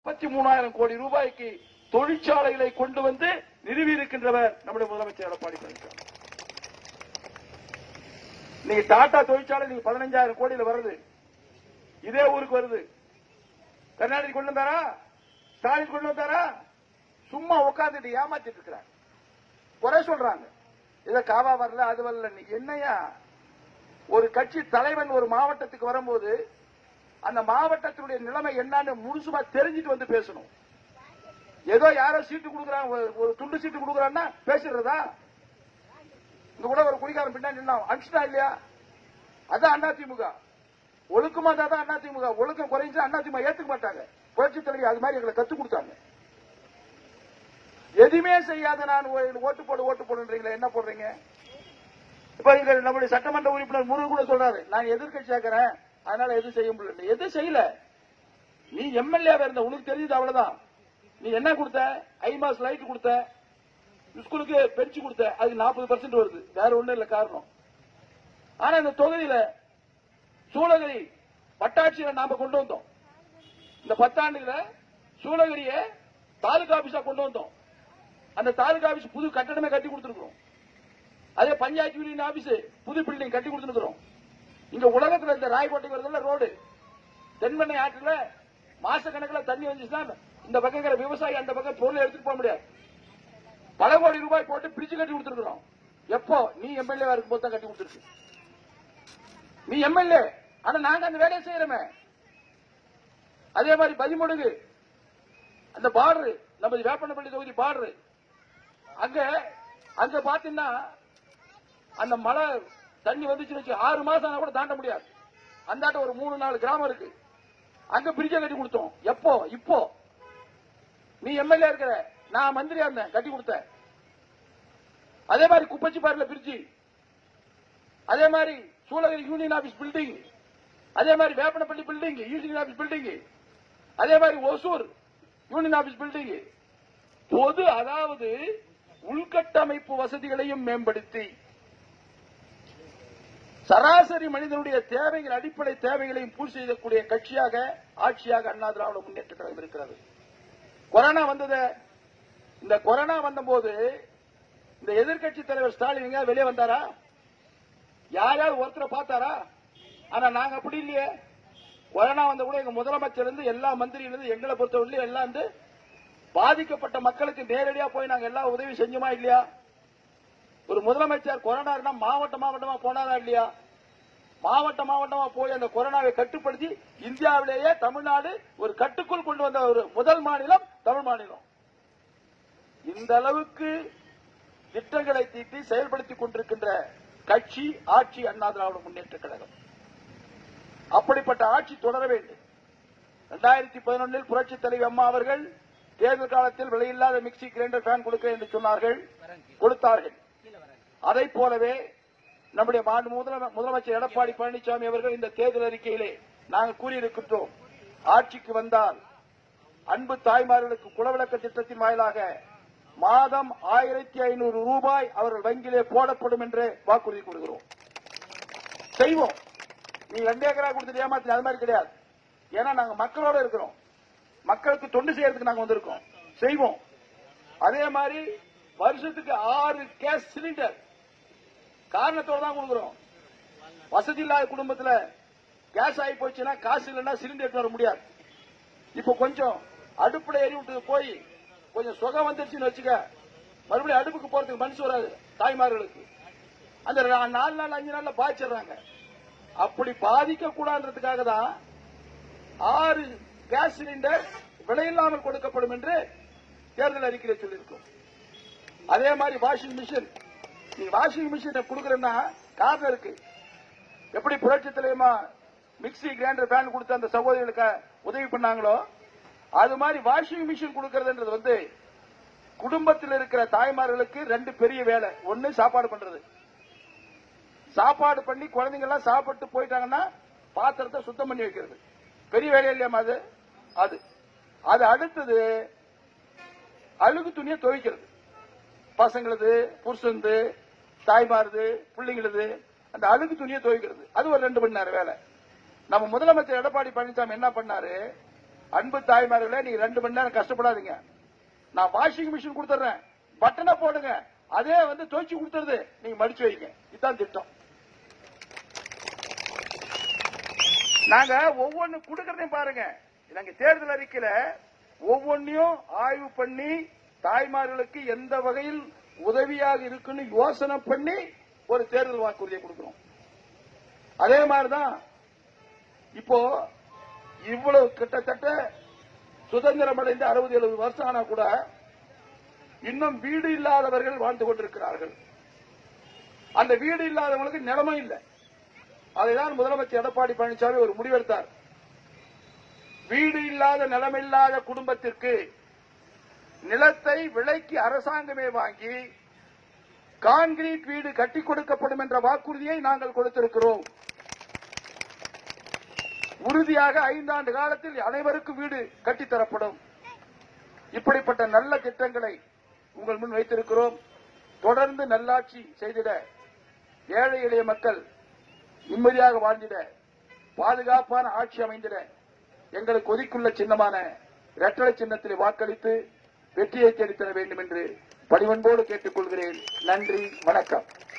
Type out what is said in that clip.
முப்பத்தி மூணாயிரம் கோடி ரூபாய்க்கு தொழிற்சாலைகளை கொண்டு வந்து நிறுவி இருக்கின்றவர் நம்முடைய முதலமைச்சர் எடப்பாடி பழனிசாமி நீங்க டாடா தொழிற்சாலை நீங்க பதினஞ்சாயிரம் கோடியில வருது இதே ஊருக்கு வருது கருணாநிதி கொண்டு வந்தாரா ஸ்டாலின் கொண்டு வந்தாரா சும்மா உட்கார்ந்துட்டு ஏமாத்திட்டு இருக்கிறாங்க குறை சொல்றாங்க இத காவா வரல அது வரல நீ என்னையா ஒரு கட்சி தலைவன் ஒரு மாவட்டத்துக்கு வரும்போது அந்த மாவட்டத்தினுடைய நிலைமை என்னன்னு முழுசுமா தெரிஞ்சுட்டு வந்து பேசணும் ஏதோ யாரோ சீட்டு கொடுக்குறாங்க ஒரு- ஒரு துண்டு சீட்டு கொடுக்குறான்னா பேசுறதா இங்க கூட ஒரு குடிகாரன் பின்னாடி நின்னான் அடிச்சுட்டா இல்லையா அதான் அதிமுக ஒழுக்கமா தான் தான் அதிமுக ஒழுக்கம் குறைஞ்சு அதிமுக ஏத்துக்க மாட்டாங்க புரட்சி தலைவி அது மாதிரி எங்களை கத்து கொடுத்தாங்க எதுவுமே செய்யாத நான் ஓ- ஓட்டு போடு ஓட்டு போடுன்றீங்களே என்ன போடுறீங்க இப்ப இங்க நம்முடைய சட்டமன்ற உறுப்பினர் முருகன் கூட சொல்றாரு நான் எதிர்க்கட்சி ஆக்கிறேன் அதனால எதுவும் செய்ய முடியல எதுவும் செய்யல நீ எம்எல்ஏ இருந்த உனக்கு தெரிஞ்சது அவ்வளவுதான் நீ என்ன கொடுத்த ஐ மாஸ் லைட் கொடுத்த ஸ்கூலுக்கு பெஞ்சு கொடுத்த அது நாற்பது பர்சன்ட் வருது வேற ஒண்ணும் இல்ல காரணம் ஆனா இந்த தொகுதியில சூளகிரி வட்டாட்சியரை நாம கொண்டு வந்தோம் இந்த பத்தாண்டுல சூளகிரியை தாலுகா ஆபீஸா கொண்டு வந்தோம் அந்த தாலுகா ஆபீஸ் புது கட்டடமே கட்டி கொடுத்துருக்கோம் அதே பஞ்சாயத்து யூனியன் ஆபீஸ் புது பில்டிங் கட்டி கொடுத்துருக்கோம் இங்க உலகத்துல இந்த ராயக்கோட்டை வருதுல ரோடு தென்பெண்ணை ஆற்றுல மாச கணக்குல தண்ணி வந்துச்சுன்னா இந்த பக்கம் இருக்கிற விவசாயி அந்த பக்கம் பொருளை எடுத்துட்டு போக முடியாது பல கோடி ரூபாய் போட்டு பிரிச்சு கட்டி கொடுத்துருக்கோம் எப்போ நீ எம்எல்ஏ இருக்கும் போது தான் கட்டி கொடுத்துருக்கு நீ எம்எல்ஏ ஆனா நாங்க அந்த வேலையை செய்யறோமே அதே மாதிரி பதிமுடுகு அந்த பார்டர் நம்ம வேப்பனப்பள்ளி தொகுதி பார்டர் அங்க அங்க பாத்தீங்கன்னா அந்த மழை தண்ணி வந்துச்சுன்னு வச்சு ஆறு மாசம் ஆனா கூட தாண்ட முடியாது அந்தாட்ட ஒரு மூணு நாலு கிராமம் இருக்கு அங்க பிரிட்ஜ கட்டி கொடுத்தோம் எப்போ இப்போ நீ எம்எல்ஏ இருக்கிற நான் மந்திரியா இருந்தேன் கட்டி கொடுத்தேன் அதே மாதிரி குப்பச்சிப்பாறையில பிரிட்ஜி அதே மாதிரி சூளகிரி யூனியன் ஆபீஸ் பில்டிங் அதே மாதிரி Veppanapalli building union office building அதே மாதிரி ஒசூர் யூனியன் ஆபீஸ் பில்டிங் பொது அதாவது உள்கட்டமைப்பு வசதிகளையும் மேம்படுத்தி சராசரி மனிதனுடைய தேவைகள் அடிப்படை தேவைகளையும் பூர்த்தி செய்யக்கூடிய கட்சியாக ஆட்சியாக அண்ணா திராவிட முன்னேற்ற கழகம் இருக்கிறது கொரோனா வந்தது இந்த கொரோனா வந்தபோது இந்த எதிர்க்கட்சி தலைவர் ஸ்டாலின் எங்கேயாவது வெளியே வந்தாரா யாராவது ஒருத்தரை பார்த்தாரா ஆனா நாங்க அப்படி இல்லையே கொரோனா வந்த கூட எங்க முதலமைச்சர் இருந்து எல்லா மந்திரியில இருந்து எங்களை பொறுத்தவரையிலும் எல்லாம் வந்து பாதிக்கப்பட்ட மக்களுக்கு நேரடியா போய் நாங்க எல்லா உதவி செஞ்சோமா இல்லையா ஒரு முதலமைச்சர் கொரோனா இருந்தா மாவட்ட மாவட்டமா போனாரா இல்லையா மாவட்ட மாவட்டமா போய் அந்த கொரோனாவை கட்டுப்படுத்தி இந்தியாவிலேயே தமிழ்நாடு ஒரு கட்டுக்குள் கொண்டு வந்த ஒரு முதல் மாநிலம் தமிழ் மாநிலம் இந்த அளவுக்கு திட்டங்களை தீட்டி செயல்படுத்திக் கொண்டிருக்கின்ற கட்சி ஆட்சி அண்ணா திராவிட முன்னேற்ற கழகம் அப்படிப்பட்ட ஆட்சி தொடர வேண்டும் இரண்டாயிரத்தி பதினொன்னில் புரட்சி தலைவி அம்மா அவர்கள் தேர்தல் காலத்தில் விலையில்லாத மிக்சி கிரைண்டர் ஃபேன் கொடுக்க என்று சொன்னார்கள் கொடுத்தார்கள் அதை போலவே நம்முடைய மாண்பு முதலம- முதலமைச்சர் எடப்பாடி பழனிசாமி அவர்கள் இந்த தேர்தல் அறிக்கையிலே நாங்கள் கூறியிருக்கின்றோம் ஆட்சிக்கு வந்தால் அன்பு தாய்மார்களுக்கு குலவிளக்க திட்டத்தின் வாயிலாக மாதம் ஆயிரத்தி ஐநூறு ரூபாய் அவர்கள் வங்கியிலே போடப்படும் என்று வாக்குறுதி கொடுக்கிறோம் செய்வோம் நீ ரெண்டு ஏக்கரா கொடுத்துட்டு ஏமாத்தி அது மாதிரி கிடையாது ஏன்னா நாங்க மக்களோட இருக்கிறோம் மக்களுக்கு தொண்டு செய்யறதுக்கு நாங்க வந்திருக்கோம் செய்வோம் அதே மாதிரி வருஷத்துக்கு ஆறு கேஸ் சிலிண்டர் காரணத்தோட தான் கொடுக்குறோம் வசதி இல்லாத குடும்பத்துல கேஸ் ஆகி போச்சுன்னா காசு இல்லைன்னா சிலிண்டர் எடுத்து வர முடியாது இப்ப கொஞ்சம் அடுப்புல எரி விட்டு போய் கொஞ்சம் சுகம் வந்துருச்சுன்னு வச்சுக்க மறுபடியும் அடுப்புக்கு போறதுக்கு மனசு வராது தாய்மார்களுக்கு அந்த நா- நாலு நாள் அஞ்சு நாள்ல பாய்ச்சிடுறாங்க அப்படி பாதிக்க கூடாதுன்றதுக்காக தான் ஆறு கேஸ் சிலிண்டர் விலையில்லாமல் கொடுக்கப்படும் என்று தேர்தல் அறிக்கையில் சொல்லியிருக்கோம் அதே மாதிரி வாஷிங் மிஷின் நீ வாஷிங் மிஷினை கொடுக்கறன்னா காரணம் இருக்கு எப்படி புரட்சி தலைவமா மிக்ஸி கிரைண்டர் ஃபேன் கொடுத்து அந்த சகோதரிகளுக்கு உதவி பண்ணாங்களோ அது மாதிரி வாஷிங் மிஷின் கொடுக்கறதுன்றது வந்து குடும்பத்தில் இருக்கிற தாய்மார்களுக்கு ரெண்டு பெரிய வேலை ஒண்ணு சாப்பாடு பண்றது சாப்பாடு பண்ணி குழந்தைங்க எல்லாம் சாப்பிட்டு போயிட்டாங்கன்னா பாத்திரத்தை சுத்தம் பண்ணி வைக்கிறது பெரிய வேலை இல்லையாமா அது அது அது அடுத்தது அழுகு துணியை துவைக்கிறது பசங்களது புருஷன்து தாய்மாருது பிள்ளைங்களது அந்த அழுகு துணியை துவைக்கிறது அது ஒரு ரெண்டு மணி நேரம் வேலை நம்ம முதலமைச்சர் எடப்பாடி பழனிசாமி என்ன பண்ணாரு அன்பு தாய்மார்களே நீங்க ரெண்டு மணி நேரம் கஷ்டப்படாதீங்க நான் வாஷிங் மிஷின் கொடுத்துறேன் பட்டனை போடுங்க அதே வந்து துவைச்சு கொடுத்துருது நீங்க மடிச்சு வைங்க இதுதான் திட்டம் நாங்க ஒவ்வொன்னு கொடுக்கறதையும் பாருங்க நாங்க தேர்தல் அறிக்கையில ஒவ்வொன்னையும் ஆய்வு பண்ணி தாய்மார்களுக்கு எந்த வகையில் உதவியாக இருக்குன்னு யோசனை பண்ணி ஒரு தேர்தல் வாக்குறுதியை கொடுக்கிறோம் அதே மாதிரிதான் இப்போ இவ்வளவு கிட்டத்தட்ட சுதந்திரம் அடைந்து அறுபது எழுபது வருஷம் ஆனா கூட இன்னும் வீடு இல்லாதவர்கள் வாழ்ந்து கொண்டிருக்கிறார்கள் அந்த வீடு இல்லாதவங்களுக்கு நிலைமை இல்லை அதைதான் முதலமைச்சர் எடப்பாடி பழனிசாமி ஒரு முடிவெடுத்தார் வீடு இல்லாத நிலமில்லாத குடும்பத்திற்கு நிலத்தை விலைக்கு அரசாங்கமே வாங்கி கான்கிரீட் வீடு கட்டிக் கொடுக்கப்படும் என்ற வாக்குறுதியை நாங்கள் கொடுத்திருக்கிறோம் உறுதியாக ஐந்தாண்டு காலத்தில் அனைவருக்கும் வீடு கட்டித்தரப்படும் இப்படிப்பட்ட நல்ல திட்டங்களை உங்கள் முன் வைத்திருக்கிறோம் தொடர்ந்து நல்லாட்சி செய்திட ஏழை எளிய மக்கள் நிம்மதியாக வாழ்ந்திட பாதுகாப்பான ஆட்சி அமைந்திட எங்களுக்கு ஒதுக்குள்ள சின்னமான இரட்டலை சின்னத்தில் வாக்களித்து வெற்றியை தேடித்தர வேண்டும் என்று பணிவன்போடு கேட்டுக்கொள்கிறேன் நன்றி வணக்கம்